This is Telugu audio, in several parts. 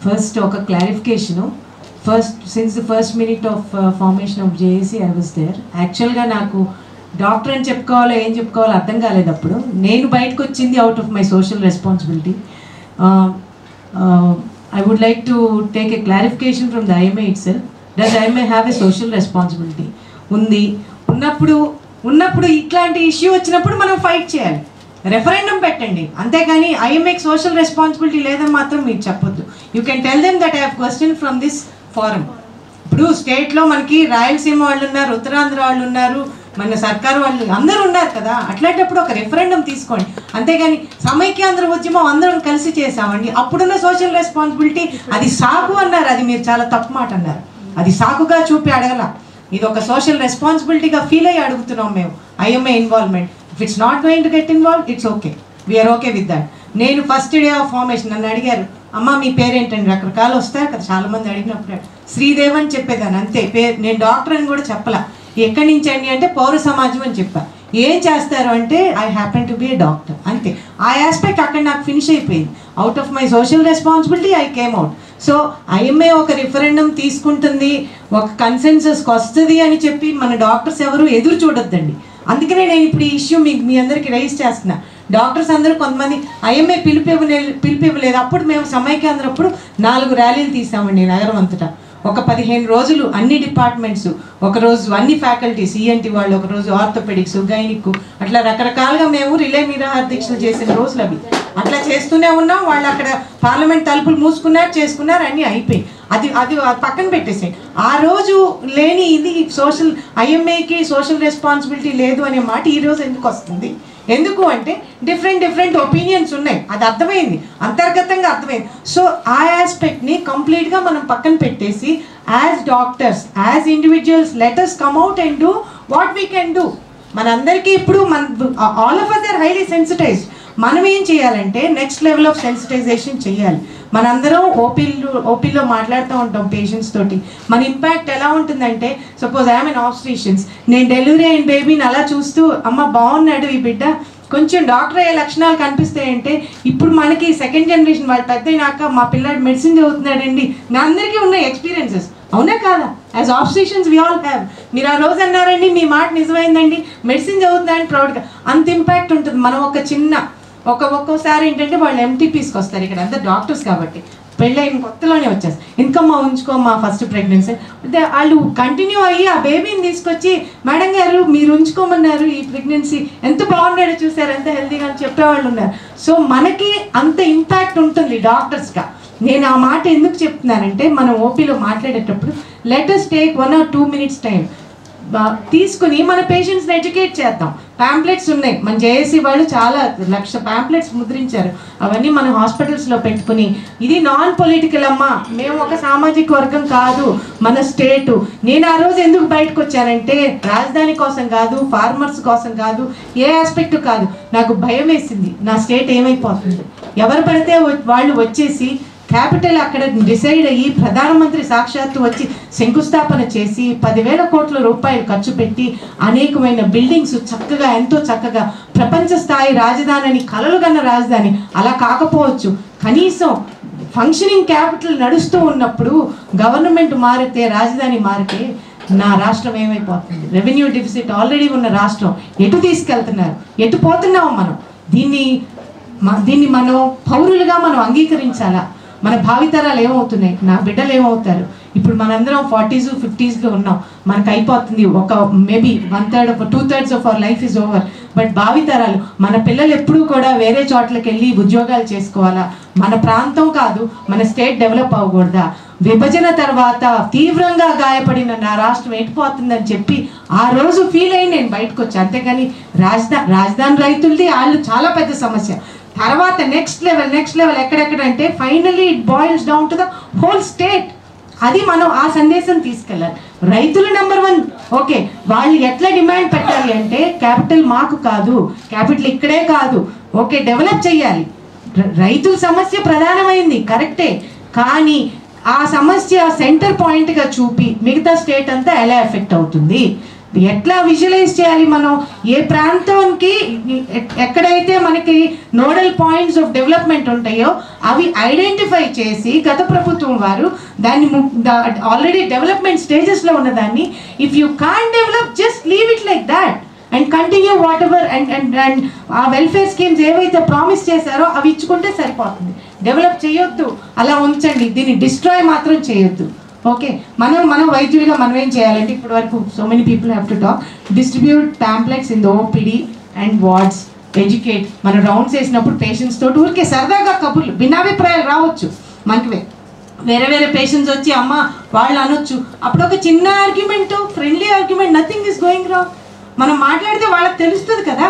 ఫస్ట్ ఒక clarification first since the first minute of formation of JAC I was there యాక్చువల్గా నాకు డాక్టర్ అని చెప్పుకోవాలో ఏం చెప్పుకోవాలో అర్థం కాలేదు అప్పుడు నేను బయటకు వచ్చింది out of my social responsibility I would like to take a clarification from the IMA itself does IMA have a social responsibility ఉంది ఉన్నప్పుడు ఉన్నప్పుడు ఇట్లాంటి ఇష్యూ వచ్చినప్పుడు మనం ఫైట్ చేయాలి రెఫరెండం పెట్టండి అంతేగాని ఐఎంఏకి సోషల్ రెస్పాన్సిబిలిటీ లేదని మాత్రం మీరు చెప్పొద్దు you can tell them that I have question from this form ఇప్పుడు స్టేట్లో మనకి రాయలసీమ వాళ్ళు ఉన్నారు ఉత్తరాంధ్ర వాళ్ళు ఉన్నారు మన సర్కారు వాళ్ళు అందరూ ఉన్నారు కదా అట్లాంటప్పుడు ఒక రెఫరెండం తీసుకోండి అంతేగాని సమైక్యాంధ్ర ఉద్యమం అందరం కలిసి చేసామండి అప్పుడున్న సోషల్ రెస్పాన్సిబిలిటీ అది సాకు అన్నారు అది మీరు చాలా తప్పు మాట అన్నారు అది సాకుగా చూపి అడగల ఇది ఒక సోషల్ రెస్పాన్సిబిలిటీగా ఫీల్ అయ్యి అడుగుతున్నాం మేము IMA involvement if it's not going to get involve it's okay we are okay with that నేను ఫస్ట్ డే ఆఫ్ ఫార్మేషన్ నన్ను అడిగారు అమ్మ మీ పేరేంటండి రకరకాలు వస్తారు కదా చాలా మంది అడిగినప్పుడు శ్రీదేవ్ అని చెప్పేదాన్ని అంతే పేరు నేను డాక్టర్ అని కూడా చెప్పలా ఎక్కడి నుంచి అండి అంటే పౌర సమాజం అని చెప్పా ఏం చేస్తారు అంటే I happen to be a doctor అంతే ఆ ఆస్పెక్ట్ అక్కడ నాకు ఫినిష్ అయిపోయింది out of my social responsibility I came out so IMA ఒక రిఫరెండం తీసుకుంటుంది ఒక కన్సెన్సస్కి వస్తుంది అని చెప్పి మన డాక్టర్స్ ఎవరు ఎదురు చూడొద్దండి అందుకనే నేను ఇప్పుడు ఈ ఇష్యూ మీకు మీ అందరికి రైజ్ చేస్తున్నా డాక్టర్స్ అందరూ కొంతమంది ఐఎంఏ పిలుపు ఇవ్వలేదు పిలుపు ఇవ్వలేదు అప్పుడు మేము సమైక్యాంధ్ర అప్పుడు నాలుగు ర్యాలీలు తీసామండి నగరం అంతటా ఒక పదిహేను రోజులు అన్ని డిపార్ట్మెంట్స్ ఒక రోజు అన్ని ఫ్యాకల్టీస్ ఈఎన్టీ వాళ్ళు ఒక రోజు ఆర్థోపెడిక్స్ గైనిక్ అట్లా రకరకాలుగా మేము రిలే నిరాహార దీక్షలు చేసిన రోజులు అవి అట్లా చేస్తూనే ఉన్నాం వాళ్ళు అక్కడ పార్లమెంట్ తలుపులు మూసుకున్నారు చేసుకున్నారు అన్నీ అయిపోయి అది అది పక్కన పెట్టేసాయి ఆ రోజు లేని ఇది సోషల్ ఐఎంఏకి సోషల్ రెస్పాన్సిబిలిటీ లేదు అనే మాట ఈ రోజు ఎందుకు వస్తుంది ఎందుకు అంటే డిఫరెంట్ డిఫరెంట్ ఒపీనియన్స్ ఉన్నాయి అది అర్థమైంది అంతర్గతంగా అర్థమైంది సో ఆ ఆస్పెక్ట్ని కంప్లీట్గా మనం పక్కన పెట్టేసి as doctors as individuals let us come out and do what we can do మనందరికీ ఇప్పుడు మన all of us are highly sensitized మనం ఏం చేయాలంటే నెక్స్ట్ లెవెల్ ఆఫ్ సెన్సిటైజేషన్ చేయాలి మనందరం ఓపీలు ఓపీలో మాట్లాడుతూ ఉంటాం పేషెంట్స్ తోటి మన ఇంపాక్ట్ ఎలా ఉంటుందంటే సపోజ్ ఐఎమ్ ఎన్ ఆప్స్ట్రీషియన్స్ నేను డెలివరీ అయిన బేబీని అలా చూస్తూ అమ్మ బాగున్నాడు ఈ బిడ్డ కొంచెం డాక్టర్ అయ్యే లక్షణాలు కనిపిస్తాయంటే ఇప్పుడు మనకి సెకండ్ జనరేషన్ వాళ్ళు పెద్ద అయినాక మా పిల్లాడు మెడిసిన్ చదువుతున్నాడండి నా అందరికీ ఉన్నాయి ఎక్స్పీరియన్సెస్ అవునా కాదా as obstetricians we all have మీరు ఆ రోజు అన్నారండి మీ మాట నిజమైందండి మెడిసిన్ చదువుతున్నారని ప్రౌడ్గా అంత ఇంపాక్ట్ ఉంటుంది మనం ఒక చిన్న ఒక ఒక్కోసారి ఏంటంటే వాళ్ళు ఎంటీపీస్కి వస్తారు ఇక్కడ అంతా డాక్టర్స్ కాబట్టి పెళ్ళైన కొత్తలోనే వచ్చేస్తారు ఇంకమ్మా ఉంచుకోమ్మా ఫస్ట్ ప్రెగ్నెన్సీ అంటే వాళ్ళు కంటిన్యూ అయ్యి ఆ బేబీని తీసుకొచ్చి మేడం గారు మీరు ఉంచుకోమన్నారు ఈ ప్రెగ్నెన్సీ ఎంత బాగున్నాడో చూసారు ఎంత హెల్తీగా అని చెప్పేవాళ్ళు ఉన్నారు సో మనకి అంత ఇంపాక్ట్ ఉంటుంది డాక్టర్స్గా నేను ఆ మాట ఎందుకు చెప్తున్నానంటే మనం ఓపీలో మాట్లాడేటప్పుడు let us take one or two minutes time తీసుకుని మన పేషెంట్స్ని ఎడ్యుకేట్ చేద్దాం ప్యాంప్లెట్స్ ఉన్నాయి మన జేఏసీ వాళ్ళు చాలా లక్ష ప్యాంప్లెట్స్ ముద్రించారు అవన్నీ మన హాస్పిటల్స్లో పెట్టుకుని ఇది నాన్ పొలిటికల్ అమ్మా మేము ఒక సామాజిక వర్గం కాదు మన స్టేటు నేను ఆ రోజు ఎందుకు బయటకు వచ్చానంటే రాజధాని కోసం కాదు ఫార్మర్స్ కోసం కాదు ఏ ఆస్పెక్ట్ కాదు నాకు భయం వేసింది నా స్టేట్ ఏమైపోతుంది ఎవరు పడితే వాళ్ళు వచ్చేసి క్యాపిటల్ అక్కడ డిసైడ్ అయ్యి ప్రధానమంత్రి సాక్షాత్తు వచ్చి శంకుస్థాపన చేసి పదివేల కోట్ల రూపాయలు ఖర్చు పెట్టి అనేకమైన బిల్డింగ్స్ చక్కగా ఎంతో చక్కగా ప్రపంచ స్థాయి రాజధాని అని కలలు కన్న రాజధాని అలా కాకపోవచ్చు కనీసం ఫంక్షనింగ్ క్యాపిటల్ నడుస్తూ ఉన్నప్పుడు గవర్నమెంట్ మారితే రాజధాని మారితే నా రాష్ట్రం ఏమైపోతుంది రెవెన్యూ డిఫిసిట్ ఆల్రెడీ ఉన్న రాష్ట్రం ఎటు తీసుకెళ్తున్నారు ఎటు పోతున్నాం మనం దీన్ని దీన్ని మనం పౌరులుగా మనం అంగీకరించాలా మన భావితరాలు ఏమవుతున్నాయి నా బిడ్డలు ఏమవుతారు ఇప్పుడు మనందరం ఫార్టీస్ ఫిఫ్టీస్లో ఉన్నాం మనకు అయిపోతుంది ఒక maybe one third of two thirds of our life is over but భావితరాలు మన పిల్లలు ఎప్పుడూ కూడా వేరే చోట్లకి వెళ్ళి ఉద్యోగాలు చేసుకోవాలా మన ప్రాంతం కాదు మన స్టేట్ డెవలప్ అవ్వకూడదా విభజన తర్వాత తీవ్రంగా గాయపడిన నా రాష్ట్రం ఎటుపోతుందని చెప్పి ఆ రోజు ఫీల్ అయ్యి నేను బయటకు వచ్చాను అంతేగాని రాజధాని రాజధాని రైతులది వాళ్ళు చాలా పెద్ద సమస్య తర్వాత నెక్స్ట్ లెవెల్ నెక్స్ట్ లెవెల్ ఎక్కడెక్కడంటే finally it boils down to the whole state అది మనం ఆ సందేశం తీసుకెళ్ళాలి రైతులు నెంబర్ వన్ ఓకే వాళ్ళు ఎట్లా డిమాండ్ పెట్టాలి అంటే క్యాపిటల్ మాకు కాదు క్యాపిటల్ ఇక్కడే కాదు ఓకే డెవలప్ చేయాలి రైతుల సమస్య ప్రధానమైంది కరెక్టే కానీ ఆ సమస్య సెంటర్ పాయింట్గా చూపి మిగతా స్టేట్ అంతా ఎలా ఎఫెక్ట్ అవుతుంది ఎట్లా విజువలైజ్ చేయాలి మనం ఏ ప్రాంతానికి ఎ- ఎక్కడైతే మనకి నోడల్ పాయింట్స్ ఆఫ్ డెవలప్మెంట్ ఉంటాయో అవి ఐడెంటిఫై చేసి గత ప్రభుత్వం వారు దాన్ని ఆల్రెడీ డెవలప్మెంట్ స్టేజెస్లో ఉన్నదాన్ని if you can develop just leave it like that and continue whatever and and and ఆ వెల్ఫేర్ స్కీమ్స్ ఏవైతే ప్రామిస్ చేశారో అవి ఇచ్చుకుంటే సరిపోతుంది డెవలప్ చేయొద్దు అలా ఉంచండి దీన్ని డిస్ట్రాయ్ మాత్రం చేయొద్దు ఓకే మనం మనం వైద్యుడిగా మనం ఏం చేయాలంటే ఇప్పటి వరకు so many people have to talk distribute pamphlets in the OPD and wards educate మనం రౌండ్స్ వేసినప్పుడు పేషెంట్స్ తోటి ఊరికే సరదాగా కబుర్లు భిన్నాభిప్రాయాలు రావచ్చు మనకి వే- వేరే వేరే పేషెంట్స్ వచ్చి అమ్మ వాళ్ళు అనొచ్చు అప్పుడు ఒక చిన్న argument friendly argument nothing is going wrong మనం మాట్లాడితే వాళ్ళకి తెలుస్తుంది కదా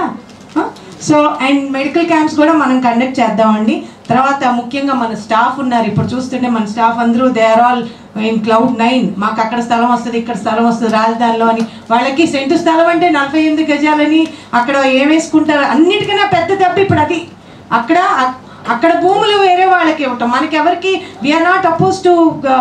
సో అండ్ మెడికల్ క్యాంప్స్ కూడా మనం కండక్ట్ చేద్దామండి తర్వాత ముఖ్యంగా మన స్టాఫ్ ఉన్నారు ఇప్పుడు చూస్తుంటే మన స్టాఫ్ అందరూ they are all in cloud nine మాకు అక్కడ స్థలం వస్తుంది ఇక్కడ స్థలం వస్తుంది రాజధానిలో అని వాళ్ళకి సెంటు స్థలం అంటే నలభై ఎనిమిది గజాలని అక్కడ ఏమేసుకుంటారు అన్నిటికన్నా పెద్ద దెబ్బ ఇప్పుడు అది అక్కడ అక్కడ భూములు వేరే వాళ్ళకి ఇవ్వటం మనకి ఎవరికి we are not oppose to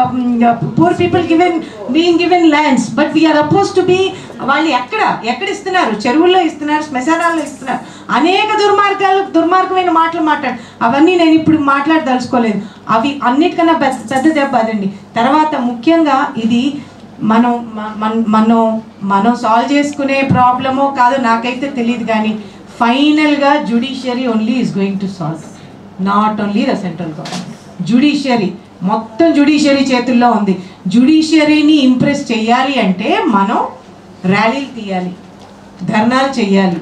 poor people given being given lands but we are oppose to be వాళ్ళు ఎక్కడ ఎక్కడ ఇస్తున్నారు చెరువుల్లో ఇస్తున్నారు శ్మశానాల్లో ఇస్తున్నారు అనేక దుర్మార్గాలు దుర్మార్గమైన మాటలు మాట్లాడు అవన్నీ నేను ఇప్పుడు మాట్లాడదలుచుకోలేదు అవి అన్నిటికన్నా పెద్ద పెద్ద దెబ్బ అదండి తర్వాత ముఖ్యంగా ఇది మనం మ- మన- మనం మనం సాల్వ్ చేసుకునే ప్రాబ్లమో కాదో నాకైతే తెలియదు కానీ ఫైనల్గా judiciary only is going to solve not only the central government judiciary మొత్తం జుడిషియరీ చేతుల్లో ఉంది జుడిషియరీని ఇంప్రెస్ చేయాలి అంటే మనం ర్యాలీలు తీయాలి ధర్నాలు చేయాలి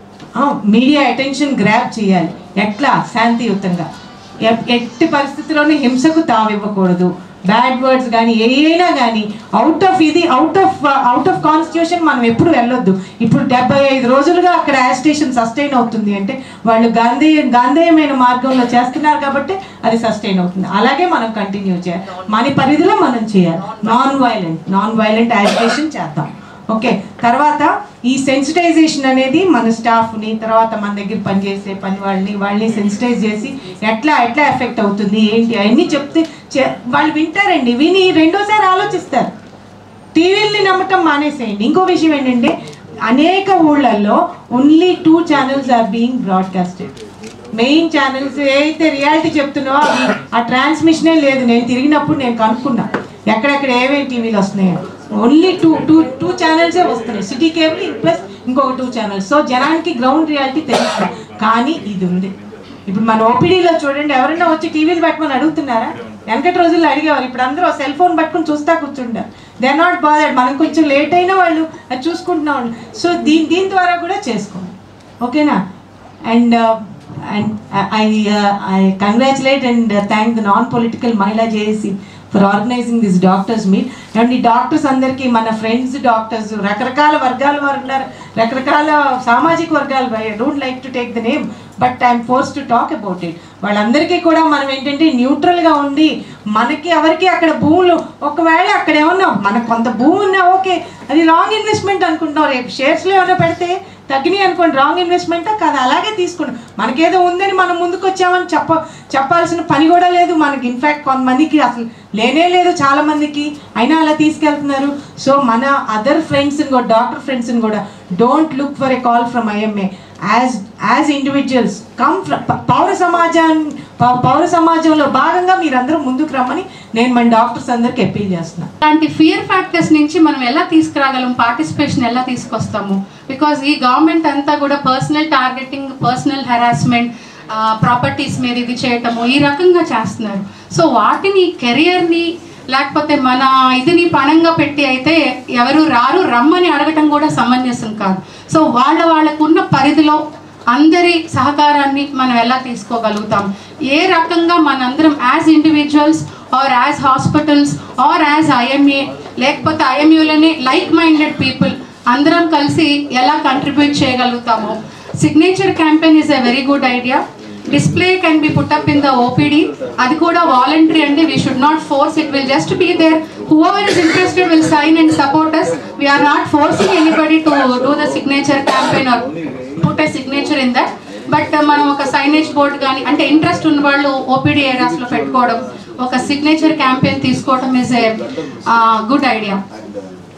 మీడియా అటెన్షన్ గ్రాప్ చేయాలి ఎట్లా శాంతియుతంగా ఎ- ఎట్టి పరిస్థితిలోనూ హింసకు తావివ్వకూడదు బ్యాడ్ వర్డ్స్ కానీ ఏదైనా కానీ అవుట్ ఆఫ్ ఇది out of out of constitution మనం ఎప్పుడు వెళ్ళొద్దు ఇప్పుడు డెబ్బై ఐదు రోజులుగా అక్కడ యాజిటేషన్ సస్టైన్ అవుతుంది అంటే వాళ్ళు గాంధీ గాంధేయమైన మార్గంలో చేస్తున్నారు కాబట్టి అది సస్టైన్ అవుతుంది అలాగే మనం కంటిన్యూ చేయాలి మన పరిధిలో మనం చేయాలి non violent non violent agitation చేద్దాం ఓకే తర్వాత ఈ సెన్సిటైజేషన్ అనేది మన స్టాఫ్ని తర్వాత మన దగ్గర పనిచేసే పని వాళ్ళని వాళ్ళని సెన్సిటైజ్ చేసి ఎట్లా ఎట్లా ఎఫెక్ట్ అవుతుంది ఏంటి అవన్నీ చెప్తే చె- వాళ్ళు వింటారండి విని రెండోసారి ఆలోచిస్తారు టీవీల్ని నమ్మటం మానేసేయండి ఇంకో విషయం ఏంటంటే అనేక ఊళ్ళల్లో only two channels are being broadcasted main channels ఏదైతే రియాలిటీ చెప్తున్నావో అవి ఆ ట్రాన్స్మిషనే లేదు నేను తిరిగినప్పుడు నేను కనుక్కున్నా ఎక్కడెక్కడ ఏమేమి టీవీలు వస్తున్నాయో ఓన్లీ టూ టూ టూ ఛానల్సే వస్తున్నాయి సిటీ కేబుల్ ప్లస్ ఇంకొక టూ ఛానల్స్ సో జనానికి గ్రౌండ్ రియాలిటీ తెలుస్తుంది కానీ ఇది ఉంది ఇప్పుడు మన ఓపీడీలో చూడండి ఎవరైనా వచ్చి టీవీలు పెట్టమని అడుగుతున్నారా వెనకటి రోజుల్లో అడిగేవారు ఇప్పుడు అందరూ సెల్ ఫోన్ పట్టుకుని చూస్తా కూర్చుంటారు దే ఆర్ నాట్ బాదర్డ్ మనం కొంచెం లేట్ అయినా వాళ్ళు అది చూసుకుంటున్నాం సో దీని దీని ద్వారా కూడా చేసుకోండి ఓకేనా and and I I congratulate and thank the non political Mahila JAC for organizing this doctors meet and ఈ డాక్టర్స్ అందరికీ మన ఫ్రెండ్స్ డాక్టర్స్ రకరకాల వర్గాల వారు ఉన్నారు రకరకాల సామాజిక వర్గాలు I don't like to take the name but I'm forced to talk about it వాళ్ళందరికీ కూడా మనం ఏంటంటే న్యూట్రల్గా ఉండి మనకి ఎవరికి అక్కడ భూములు ఒకవేళ అక్కడ ఏమన్నా మనకు కొంత భూమి ఉన్నా ఓకే అది రాంగ్ ఇన్వెస్ట్మెంట్ అనుకుంటున్నాం రేపు షేర్స్లో ఏమైనా పెడితే తగ్గినాయి అనుకోండి రాంగ్ ఇన్వెస్ట్మెంట్ కాదు అలాగే తీసుకుని మనకేదో ఉందని మనం ముందుకు వచ్చామని చెప్ప చెప్పాల్సిన పని కూడా లేదు మనకి ఇన్ఫ్యాక్ట్ కొంతమందికి అసలు లేనే లేదు చాలా మందికి అయినా అలా తీసుకెళ్తున్నారు సో మన అదర్ ఫ్రెండ్స్ని కూడా డాక్టర్ ఫ్రెండ్స్ని కూడా don't look for a call from IMA as as individuals come పౌర సమాజాన్ని పౌ- పౌర సమాజంలో భాగంగా మీరందరూ ముందుకు రమ్మని నేను మన డాక్టర్స్ అందరికి అప్పీల్ చేస్తున్నాను అలాంటి ఫియర్ ఫ్యాక్టర్స్ నుంచి మనం ఎలా తీసుకురాగలం పార్టిసిపేషన్ ఎలా తీసుకొస్తాము బికాజ్ ఈ గవర్నమెంట్ అంతా కూడా personal targeting personal harassment properties మీద ఇది చేయటము ఈ రకంగా చేస్తున్నారు సో వాటిని కెరియర్ని లేకపోతే మన ఇదిని పణంగా పెట్టి అయితే ఎవరు రారు రమ్మని అడగటం కూడా సమంజసం కాదు సో వాళ్ళ వాళ్ళకున్న పరిధిలో అందరి సహకారాన్ని మనం ఎలా తీసుకోగలుగుతాం ఏ రకంగా మనందరం as individuals or as hospitals or as IMA లేకపోతే ఐఎంయూలోనే లైక్ మైండెడ్ పీపుల్ అందరం కలిసి ఎలా కంట్రిబ్యూట్ చేయగలుగుతామో signature campaign is a very good idea display can be put up in the OPD అది కూడా వాలంటరీ అండి we should not force it will just be there whoever is interested will sign and support us we are not forcing anybody to do the signature campaign or put a signature in that but మనం ఒక సైనేజ్ బోర్డ్ కానీ అంటే ఇంట్రెస్ట్ ఉన్న వాళ్ళు ఓపీడీ ఏరియాస్లో పెట్టుకోవడం ఒక సిగ్నేచర్ క్యాంపెయిన్ తీసుకోవడం ఇస్ ఏ గుడ్ ఐడియా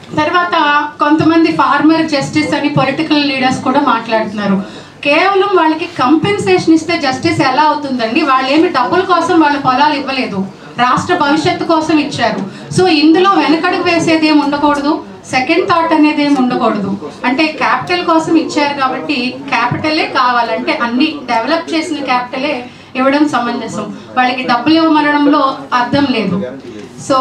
తర్వాత కొంతమంది ఫార్మర్ జస్టిస్ అని పొలిటికల్ లీడర్స్ కూడా మాట్లాడుతున్నారు కేవలం వాళ్ళకి కంపెన్సేషన్ ఇస్తే జస్టిస్ ఎలా అవుతుందండి వాళ్ళు ఏమి డబ్బుల కోసం వాళ్ళ పొలాలు ఇవ్వలేదు రాష్ట్ర భవిష్యత్తు కోసం ఇచ్చారు సో ఇందులో వెనకడుగు వేసేది ఏమి ఉండకూడదు సెకండ్ థాట్ అనేది ఏమి ఉండకూడదు అంటే క్యాపిటల్ కోసం ఇచ్చారు కాబట్టి క్యాపిటలే కావాలంటే అన్ని డెవలప్ చేసిన క్యాపిటలే ఇవ్వడం సమంజసం వాళ్ళకి డబ్బులు ఇవ్వమనడంలో అర్థం లేదు సో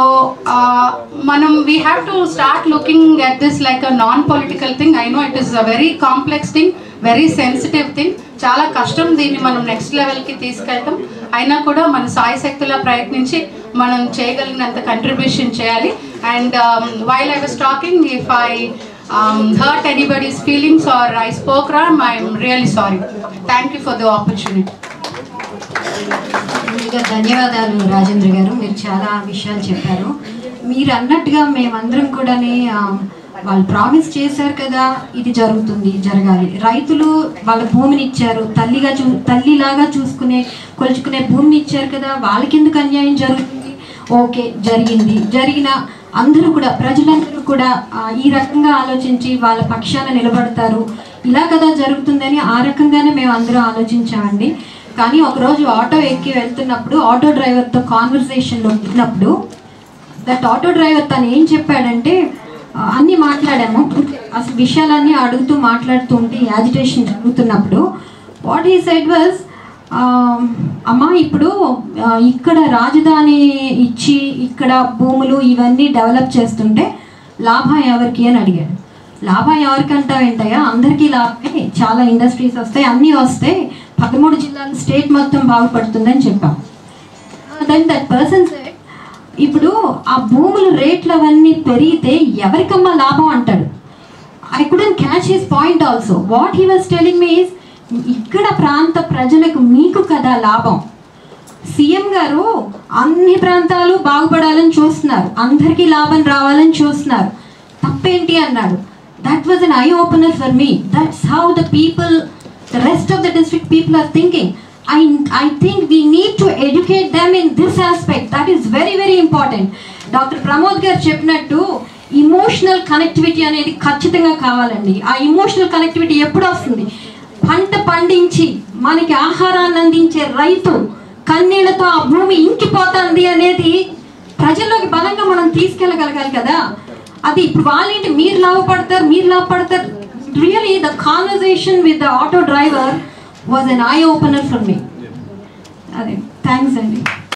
మనం we have to start looking at this like a non political thing I know it is a very complex thing very sensitive thing చాలా కష్టం దీన్ని మనం నెక్స్ట్ లెవెల్కి తీసుకెళ్ళటం అయినా కూడా మన సాయి శక్తుల ప్రయత్నించి మనం చేయగలిగినంత కంట్రిబ్యూషన్ చేయాలి and while I was talking if I hurt anybody's feelings or I spoke wrong I'm really sorry thank you for the opportunity ముందుగా ధన్యవాదాలు రాజేంద్ర గారు మీరు చాలా విషయాలు చెప్పారు మీరు అన్నట్టుగా మేమందరం కూడా వాళ్ళు ప్రామిస్ చేశారు కదా ఇది జరుగుతుంది జరగాలి రైతులు వాళ్ళ భూమిని ఇచ్చారు తల్లిగా చూ తల్లిలాగా చూసుకునే కొలుచుకునే భూమిని ఇచ్చారు కదా వాళ్ళకి ఎందుకు అన్యాయం జరుగుతుంది ఓకే జరిగింది జరిగిన అందరూ కూడా ప్రజలందరూ కూడా ఆ, ఈ రకంగా ఆలోచించి వాళ్ళ పక్షాన నిలబడతారు ఇలా కదా జరుగుతుందని ఆ రకంగానే మేము అందరూ ఆలోచించామండి కానీ ఒకరోజు ఆటో ఎక్కి వెళ్తున్నప్పుడు ఆటో డ్రైవర్తో కాన్వర్సేషన్లో ఉన్నప్పుడు దట్ ఆటో డ్రైవర్ తను ఏం చెప్పాడంటే ఆ, అన్నీ మాట్లాడాము అసలు విషయాలన్నీ అడుగుతూ మాట్లాడుతూ ఉంటే యాజిటేషన్ జరుగుతున్నప్పుడు వాట్ ఈ సైడ్ వాజ్ అమ్మా ఇప్పుడు ఆ, ఇక్కడ రాజధాని ఇచ్చి ఇక్కడ భూములు ఇవన్నీ డెవలప్ చేస్తుంటే లాభం ఎవరికి అని అడిగాడు లాభం ఎవరికి అంటావేంటయ్యా అందరికీ లాభమే చాలా ఇండస్ట్రీస్ వస్తాయి అన్నీ వస్తాయి పదమూడు జిల్లాల స్టేట్ మొత్తం బాగుపడుతుందని చెప్పాం దెన్ దట్ పర్సన్ ఇప్పుడు ఆ భూముల రేట్లు అవన్నీ పెరిగితే ఎవరికమ్మా లాభం అంటాడు I couldn't catch his point also what he was telling me is ఇక్కడ ప్రాంత ప్రజలకు మీకు కదా లాభం సీఎం గారు అన్ని ప్రాంతాలు బాగుపడాలని చూస్తున్నారు అందరికీ లాభం రావాలని చూస్తున్నారు తప్పేంటి అన్నాడు that was an eye opener for me that's how the people the rest of the district people are thinking I I think we need to educate them in this aspect that is very very important doctor Pramod గారు చెప్పినట్టు ఇమోషనల్ కనెక్టివిటీ అనేది ఖచ్చితంగా కావాలండి ఆ ఇమోషనల్ కనెక్టివిటీ ఎప్పుడు వస్తుంది పంట పండించి మనకి ఆహారాన్ని అందించే రైతు కన్నీళ్లతో ఆ భూమి ఇంకిపోతుంది అనేది ప్రజల్లోకి బలంగా మనం తీసుకెళ్ళగలగాలి కదా అది ఇప్పుడు వాళ్ళేంటి మీరు లాభపడతారు మీరు లాభపడతారు really the conversation with the auto driver was an eye opener for me అదే థ్యాంక్స్ అండి